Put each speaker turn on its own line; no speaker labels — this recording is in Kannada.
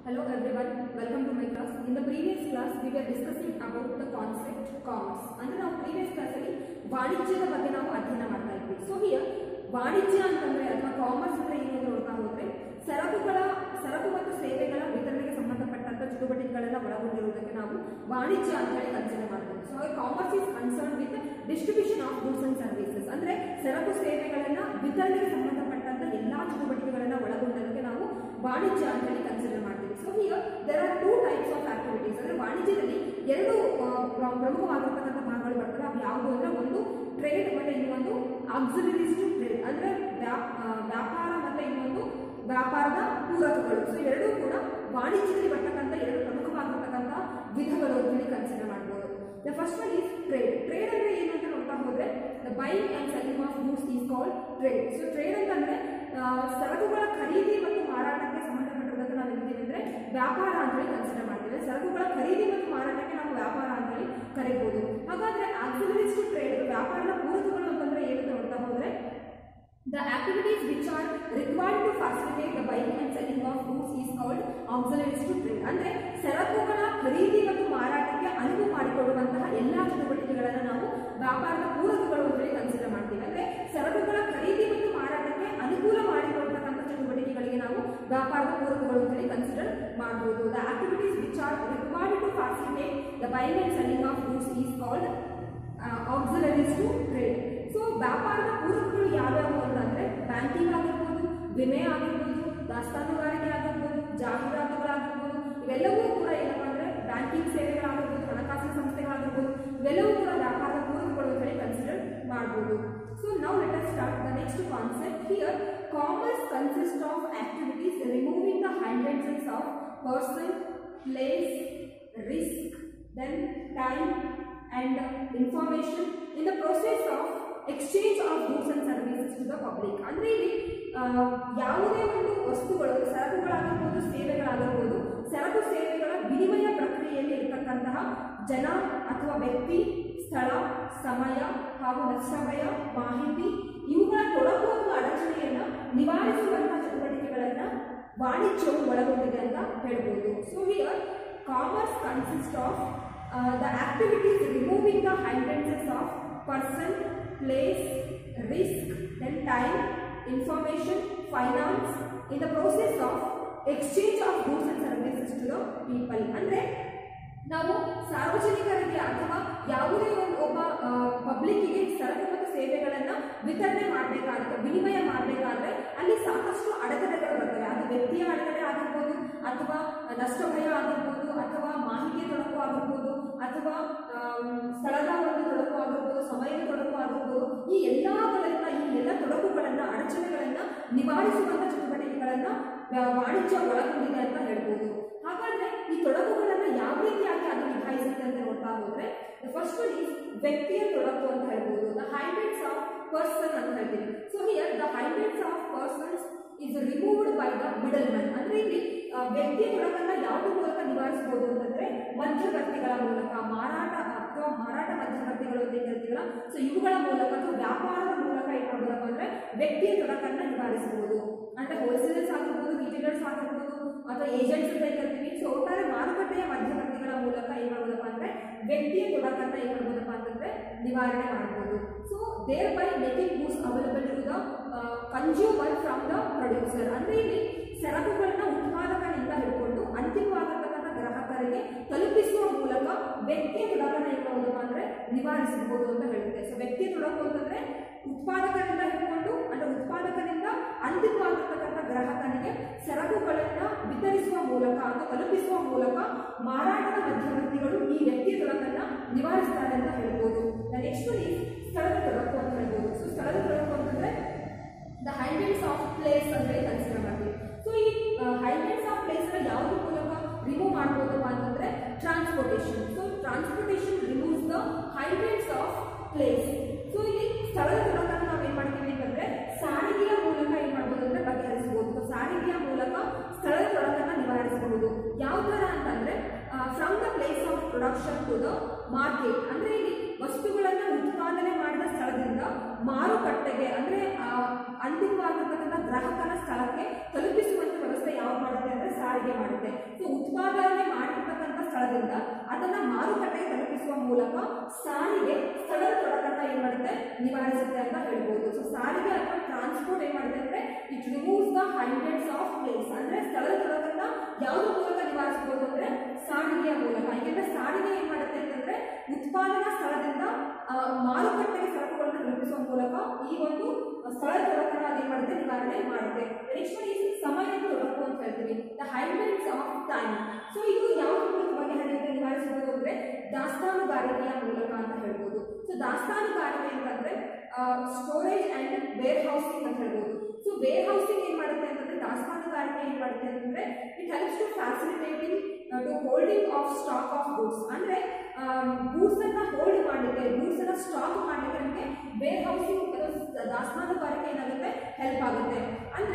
Hello everyone, welcome to my class. In the previous class, we were discussing about the concept commerce. ಅಂದ್ರೆ ನಾವು previous class ಅಲ್ಲಿ ವಾಣಿಜ್ಯದ ಬಗ್ಗೆ ನಾವು ಅಧ್ಯಯನ ಮಾಡ್ತಾ ಇದ್ವಿ. ಸೊ ಹಿಯರ್ ವಾಣಿಜ್ಯ ಅಂತಂದ್ರೆ ಅಥವಾ ಕಾಮರ್ಸ್ ಅಂದ್ರೆ ಏನು ಅಂತ ನೋಡ್ತಾ ಹೋದ್ರೆ ಸರಕುಗಳ ಸರಕು ಮತ್ತು ಸೇವೆಗಳ ವಿತರಣೆಗೆ ಸಂಬಂಧಪಟ್ಟಂತ ಚಟುವಟಿಕೆಗಳನ್ನ ಒಳಗೊಂಡಿರುವುದಕ್ಕೆ ನಾವು ವಾಣಿಜ್ಯ ಅಂತ ಹೇಳಿ ಕನ್ಸಿಡರ್ ಮಾಡ್ತೀವಿ so commerce is concern with distribution of goods and services ಅಂದ್ರೆ ಸರಕು ಸೇವೆಗಳನ್ನ ವಿತರಣೆಗೆ ಸಂಬಂಧಪಟ್ಟಂತ ಎಲ್ಲಾ ಚಟುವಟಿಕೆಗಳನ್ನ ಒಳಗೊಂಡದಕ್ಕೆ ನಾವು ವಾಣಿಜ್ಯ ಅಂತ ಹೇಳಿ ಕನ್ಸಿಡರ್ ಮಾಡ್ತೀವಿ ಸೊ ಈಗ there are two types of activities ಅಂದ್ರೆ ವಾಣಿಜ್ಯದಲ್ಲಿ ಎರಡು ಆ, ಪ್ರ- ಪ್ರಮುಖವಾಗಿರ್ತಕ್ಕಂಥ ಭಾಗಗಳು ಬರ್ತವೆ ಅವು ಯಾವುದು ಅಂದ್ರೆ ಒಂದು ಟ್ರೇಡ್ ಮತ್ತೆ ಇನ್ನೊಂದು ಆಕ್ಸಿಲರೀಸ್ ಟು ಟ್ರೇಡ್ ಅಂದ್ರೆ ವ್ಯಾಪ್- ಆ, ವ್ಯಾಪಾರ ಮತ್ತೆ ಇನ್ನೊಂದು ವ್ಯಾಪಾರದ ಪೂರಕಗಳು ಸೊ ಎರಡೂ ಕೂಡ ವಾಣಿಜ್ಯದಲ್ಲಿ ಬರ್ತಕ್ಕಂಥ ಎರಡು ಪ್ರಮುಖವಾಗಿರ್ತಕ್ಕಂಥ ವಿಧಗಳು ಅಂತ ಹೇಳಿ ಕನ್ಸಿಡರ್ ಮಾಡ್ಬೋದು the first one is trade trade ಅಂದ್ರೆ ಏನು ಅಂತ ನೋಡ್ತಾ ಹೋದ್ರೆ the buying and selling of goods is called trade so trade ಅಂತಂದ್ರೆ ಆ, ಸರಕುಗಳ ಖರೀದಿ ಮತ್ತು ಮಾರಾಟಕ್ಕೆ ಸಂಬಂಧಪಟ್ಟಿರೋದಕ್ಕೆ ನಾವು ಹೇಳ್ತೀವಿ ಅಂದ್ರೆ ವ್ಯಾಪಾರ ಅಂತ ಹೇಳಿ ಕನ್ಸಿಡರ್ ಮಾಡ್ತೀವಿ ಸರಕುಗಳ ಖರೀದಿ ಮತ್ತು ಮಾರಾಟಕ್ಕೆ ನಾವು ವ್ಯಾಪಾರ ಅಂತ ಹೇಳಿ ಕರೀಬಹುದು ಹಾಗಾದ್ರೆ ಆಕ್ಸಿಲರೀಸ್ ಟು ಟ್ರೇಡ್ ವ್ಯಾಪಾರದ ಪೂರಕಗಳು ಅಂತಂದ್ರೆ ಏನಂತ ನೋಡ್ತಾ ಹೋದ್ರೆ The activities which are required to facilitate the buying and selling of goods is called auxiliaries to trade. ಅಂದ್ರೆ ಸರಕುಗಳ ಖರೀದಿ ಮತ್ತು ಮಾರಾಟಕ್ಕೆ ಅನುವು ಮಾಡಿಕೊಡುವಂತಹ ಎಲ್ಲಾ ಚಟುವಟಿಕೆಗಳನ್ನು ನಾವು ವ್ಯಾಪಾರದ ಪೂರಕಗಳು ಅಂತ ಹೇಳಿ ಕನ್ಸಿಡರ್ ಮಾಡ್ತೀವಿ ಅಂದ್ರೆ ಸರಕುಗಳ ಖರೀದಿ ಮತ್ತು ಮಾರಾಟಕ್ಕೆ ಅನುಕೂಲ ಮಾಡಿಕೊಡ್ತಕ್ಕಂಥ ಚಟುವಟಿಕೆಗಳಿಗೆ ನಾವು ವ್ಯಾಪಾರದ ಪೂರಕಗಳು ಅಂತ ಹೇಳಿ ಕನ್ಸಿಡರ್ ಮಾಡಬಹುದು the activities which are required to facilitate the buying and selling of goods is called auxiliaries to trade so ವ್ಯಾಪಾರದ ಪೂರಕಗಳು ಯಾವ್ಯಾವು ಅಂತಂದ್ರೆ ಬ್ಯಾಂಕಿಂಗ್ ಆಗಿರ್ಬೋದು ವಿಮೆ ಆಗಿರ್ಬೋದು ದಾಸ್ತಾನುಗಾರಿಕೆ ಆಗಿರ್ಬೋದು ಜಾಹೀರಾತುಗಳಾಗಿರ್ಬೋದು ಇವೆಲ್ಲವೂ ಕೂಡ ಏನಪ್ಪಾ ಅಂದ್ರೆ ಬ್ಯಾಂಕಿಂಗ್ ಸೇವೆಗಳಾಗಿರ್ಬೋದು ಹಣಕಾಸಿನ ಸಂಸ್ಥೆಗಳಾಗಿರ್ಬೋದು ಇವೆಲ್ಲವೂ ಕೂಡ ವ್ಯಾಪಾರದ ಪೂರಕಗಳು ಅಂತ ಹೇಳಿ ಕನ್ಸಿಡರ್ ಮಾಡಬಹುದು ಸೊ ನಾವು let us start the next concept here commerce consist of activities removing the hindrances of person place risk then time and information in the process of exchange of goods and services to the public ಅಂದ್ರೆ ಇಲ್ಲಿ ಆ, ಯಾವುದೇ ಒಂದು ವಸ್ತುಗಳು ಸರಕುಗಳಾಗಿರ್ಬೋದು ಸೇವೆಗಳಾಗಿರ್ಬೋದು ಸರಕು ಸೇವೆಗಳ ವಿನಿಮಯ ಪ್ರಕ್ರಿಯೆಯಲ್ಲಿ ಇರತಕ್ಕಂತಹ ಜನ ಅಥವಾ ವ್ಯಕ್ತಿ ಸ್ಥಳ ಸಮಯ ಹಾಗೂ ನಷ್ಟಭಯ ಮಾಹಿತಿ ಇವುಗಳ ತೊಡಕು ಅಥವಾ ಅಡಚಣೆಯನ್ನ ನಿವಾರಿಸುವಂತಹ ಚಟುವಟಿಕೆಗಳನ್ನ ವಾಣಿಜ್ಯವು ಒಳಗೊಂಡಿದೆ ಅಂತ ಹೇಳ್ಬೋದು so here commerce consist of uh, the activities removing the hindrances of person, place, risk, then time, information, finance in the process of exchange of goods and services to the people. ಅಂದ್ರೆ ನಾವು ಸಾರ್ವಜನಿಕರಿಗೆ ಅಥವಾ ಯಾವುದೇ ಒಂದು ಒಬ್ಬ ಪಬ್ಲಿಕ್ಕಿಗೆ ಸರಕು ಮತ್ತು ಸೇವೆಗಳನ್ನ ವಿತರಣೆ ಮಾಡಬೇಕಾದ್ರೆ ವಿನಿಮಯ ಮಾಡಬೇಕಾದ್ರೆ ಅಲ್ಲಿ ಸಾಕಷ್ಟು ಅಡೆತಡೆಗಳು ಬರ್ತವೆ ಅದು ವ್ಯಕ್ತಿಯ ಅಡೆತಡೆ ಆಗಿರ್ಬೋದು ಅಥವಾ ನಷ್ಟಭಯ ಆಗಿರ್ಬೋದು ಅಥವಾ ಮಾಹಿತಿಯ ತೊಡಕು ಆಗಿರ್ಬೋದು ಅಥವಾ ಆಮ್, ಸ್ಥಳದ ಒಂದು ತೊಡಕು ಆಗಿರ್ಬೋದು ಸಮಯದ ತೊಡಕು ಆಗಿರ್ಬೋದು ಈ ಎಲ್ಲಾಗಳನ್ನ ಈ ಎಲ್ಲ ತೊಡಕುಗಳನ್ನ ಅಡಚಣೆಗಳನ್ನ ನಿವಾರಿಸುವಂತ ಚಟುವಟಿಕೆಗಳನ್ನ ವ್ಯ- ವಾಣಿಜ್ಯ ಒಳಗೊಂಡಿದೆ ಅಂತ ಹೇಳ್ಬೋದು ಹಾಗಾದ್ರೆ ಈ ತೊಡಕುಗಳನ್ನ ಯಾವ ರೀತಿಯಾಗಿ ಅದು ನಿಭಾಯಿಸುತ್ತೆ ಅಂತ ನೋಡ್ತಾ ಹೋದ್ರೆ ಫಸ್ಟ್ ಒನ್ ಈಸ್ ವ್ಯಕ್ತಿಯ ತೊಡಕು ಅಂತ ಹೇಳ್ಬೋದು ದ ಹೈಡ್ರೆಟ್ಸ್ ಆಫ್ ಪರ್ಸನ್ ಅಂತ ಹೇಳ್ತೀವಿ so here the hindrances of persons is removed by the middle man ಅಂದ್ರೆ ಇಲ್ಲಿ ಆ, ವ್ಯಕ್ತಿಯ ತೊಡಕನ್ನ ಯಾವುದ್ರ ಮೂಲಕ ನಿವಾರಿಸಬಹುದು ಅಂತಂದ್ರೆ ಮಧ್ಯವರ್ತಿಗಳ ಮೂಲಕ ಮಾರಾಟ ಅಥವಾ ಮಾರಾಟ ಮಧ್ಯವರ್ತಿಗಳು ಅಂತ ಏನ್ ಹೇಳ್ತೀವಲ್ಲ ಸೊ ಇವುಗಳ ಮೂಲಕ ಅಥವಾ ವ್ಯಾಪಾರದ ಮೂಲಕ ಏನ್ ಮಾಡ್ಬೋದಪ್ಪ ಅಂದ್ರೆ ವ್ಯಕ್ತಿಯ ತೊಡಕನ್ನ ನಿವಾರಿಸಬಹುದು ಅಂದ್ರೆ ಹೋಲ್ಸೇಲರ್ಸ್ ಆಗಿರ್ಬೋದು ರಿಟೇಲರ್ಸ್ ಆಗಿರ್ಬೋದು ಅಥವಾ ಏಜೆಂಟ್ಸ್ ಅಂತ ಏನ್ ಕರಿತೀವಿ ಸೊ ಒಟ್ಟಾರೆ ಮಾರುಕಟ್ಟೆಯ ಮಧ್ಯವರ್ತಿಗಳ ಮೂಲಕ ಏನ್ ಮಾಡ್ಬೋದಪ್ಪ ಅಂದ್ರೆ ವ್ಯಕ್ತಿಯ ತೊಡಕನ್ನ ಏನ್ ಮಾಡ್ಬೋದಪ್ಪ ಅಂತಂದ್ರೆ ನಿವಾರಣೆ ಮಾಡಬಹುದು so thereby making goods available to the consumer from the producer ಅಂದ್ರೆ ಇಲ್ಲಿ ಸರಕುಗಳನ್ನ ಉತ್ಪಾದಕನಿಂದ ಹಿಡ್ಕೊಂಡು ಅಂತಿಮವಾಗಿರ್ತಕ್ಕಂಥ ಗ್ರಾಹಕರಿಗೆ ತಲುಪಿಸುವ ಮೂಲಕ ವ್ಯಕ್ತಿಯ ತೊಡಕನ್ನ ಏನ್ ಮಾಡೋದಪ್ಪ ಅಂದ್ರೆ ನಿವಾರಿಸಬಹುದು ಅಂತ ಹೇಳುತ್ತೆ ಸೊ ವ್ಯಕ್ತಿಯ ತೊಡಕು ಅಂತಂದ್ರೆ ಉತ್ಪಾದಕರಿಂದ ಹಿಡ್ಕೊಂಡು ಅಂದ್ರೆ ಉತ್ಪಾದಕನಿಂದ ಅಂತಿಮವಾಗಿರ್ತಕ್ಕಂಥ ಗ್ರಾಹಕನಿಗೆ ಸರಕುಗಳನ್ನ ವಿತರಿಸುವ ಮೂಲಕ ಅಥವಾ ತಲುಪಿಸುವ ಮೂಲಕ ಮಾರಾಟದ ಮಧ್ಯವರ್ತಿಗಳು ಈ ವ್ಯಕ್ತಿಯ ತೊಡಕನ್ನ ನಿವಾರಿಸ್ತಾರೆ ಅಂತ ಹೇಳ್ಬೋದು ನೆಕ್ಸ್ಟ್ ಸ್ಥಳದ ತೊಡಕು ಅಂತ ಹೇಳ್ಬೋದು ಸೊ ಸ್ಥಳದ ತೊಡಕು ಅಂತಂದ್ರೆ ದ ಹೈಲೈಟ್ಸ್ ಆಫ್ ಪ್ಲೇಸ್ ಅಂತ ಹೇಳಿ ಕನ್ಸಿಡರ್ ಮಾಡ್ತೀವಿ ಸೊ ಈ ಹೈಲೈಟ್ಸ್ ಆಫ್ ಪ್ಲೇಸ್ ನ ಯಾವ್ದ್ರ ಮೂಲಕ ರಿಮೂವ್ ಮಾಡ್ಬೋದಪ್ಪ ಅಂತಂದ್ರೆ transportation so transportation removes the ಹೈಲೈಟ್ಸ್ ಆಫ್ ಪ್ಲೇಸ್ ಸೊ ಇಲ್ಲಿ ಸ್ಥಳದ ತೊಡಕನ್ನು ನಾವು ಏನ್ ಮಾಡ್ತೀವಿ ಅಂತಂದ್ರೆ ಸಾರಿಗೆಯ ಮೂಲಕ ಏನ್ ಮಾಡ್ಬೋದು ಅಂದ್ರೆ ಬಗೆಹರಿಸಬಹುದು ಸೊ ಸಾರಿಗೆಯ ಮೂಲಕ ಸ್ಥಳದ ತೊಡಕನ್ನ ನಿವಾರಿಸಬಹುದು ಯಾವ ತರ ಅಂತಂದ್ರೆ from the place of production to the market ಅಂದ್ರೆ ಇಲ್ಲಿ ವಸ್ತುಗಳನ್ನ ಉತ್ಪಾದನೆ ಮಾಡಿದ ಸ್ಥಳದಿಂದ ಮಾರುಕಟ್ಟೆಗೆ ಅಂದ್ರೆ ಆ, ಅಂತಿಮವಾಗಿರ್ತಕ್ಕಂಥ ಗ್ರಾಹಕನ ಸ್ಥಳಕ್ಕೆ ತಲುಪಿಸುವಂತ ವ್ಯವಸ್ಥೆ ಯಾವ್ದು ಮಾಡುತ್ತೆ ಅಂದ್ರೆ ಸಾರಿಗೆ ಮಾಡುತ್ತೆ ಸೊ ಮೂಲಕ ಸಾರಿಗೆ ಸ್ಥಳದ ತೊಡಕನ್ನ ಏನ್ ಮಾಡುತ್ತೆ ನಿವಾರಿಸುತ್ತೆ ಅಂತ ಹೇಳ್ಬೋದು ಸೊ ಸಾರಿಗೆ ಅಥವಾ ಟ್ರಾನ್ಸ್ಪೋರ್ಟ್ ಏನ್ ಮಾಡುತ್ತೆ ಅಂದ್ರೆ it removes the hindrances of place ಅಂದ್ರೆ ಸ್ಥಳದ ತೊಡಕನ್ನ ಯಾವ್ದ್ರ ಮೂಲಕ ನಿವಾರಿಸಬಹುದು ಅಂದ್ರೆ ಸಾರಿಗೆಯ ಮೂಲಕ ಯಾಕೆಂದ್ರೆ ಸಾರಿಗೆ ಏನ್ ಮಾಡುತ್ತೆ ಅಂತಂದ್ರೆ ಉತ್ಪಾದನಾ ಸ್ಥಳದಿಂದ ಆ, ಮಾರುಕಟ್ಟೆಗೆ ಸರಕುಗಳನ್ನು ತಲುಪಿಸುವ ಮೂಲಕ ಈ ಒಂದು ಸ್ಥಳದ ತೊಡಕನ್ನ ಅದೇನ್ ಮಾಡುತ್ತೆ ನಿವಾರಣೆ ಮಾಡುತ್ತೆ ನೆಕ್ಸ್ಟ್ ಒನ್ ಈಸ್ ಸಮಯದ ತೊಡಕು ಅಂತ ಹೇಳ್ತೀವಿ the hindrances of time so ಇದು ಯಾವ ಮೂಲಕ ಬಗೆಹರಿಯುತ್ತೆ ನಿವಾರಿಸಬಹುದು ಅಂದ್ರೆ ದಾಸ್ತಾನುಗಾರಿಕೆಯ ಮೂಲಕ ಅಂತ ಹೇಳ್ಬೋದು ಸೊ ದಾಸ್ತಾನುಗಾರಿಕೆ ಅಂತಂದ್ರೆ ಸ್ಟೋರೇಜ್ ಅಂಡ್ ವೇರ್ ಹೌಸಿಂಗ್ ಅಂತ ಹೇಳ್ಬೋದು ಸೊ ವೇರ್ ಹೌಸಿಂಗ್ ಏನ್ ಮಾಡುತ್ತೆ ಅಂತಂದ್ರೆ ದಾಸ್ತಾನುಗಾರಿಕೆ ಏನ್ ಮಾಡುತ್ತೆ ಅಂತಂದ್ರೆ it helps to facilitating to holding of stock of goods ಅಂದ್ರೆ ಗೂಡ್ಸ್ ಅನ್ನ ಹೋಲ್ಡ್ ಮಾಡಲಿಕ್ಕೆ ಗೂಡ್ಸ್ ಅನ್ನ ಸ್ಟಾಕ್ ಮಾಡಲಿಕ್ಕೆ ನಮಗೆ ವೇರ್ ಹೌಸಿಂಗ್ ದಾಸ್ತಾನುಗಾರಿಕೆ ಏನಾಗುತ್ತೆ ಹೆಲ್ಪ್ ಆಗುತ್ತೆ ಅಂದ್ರೆ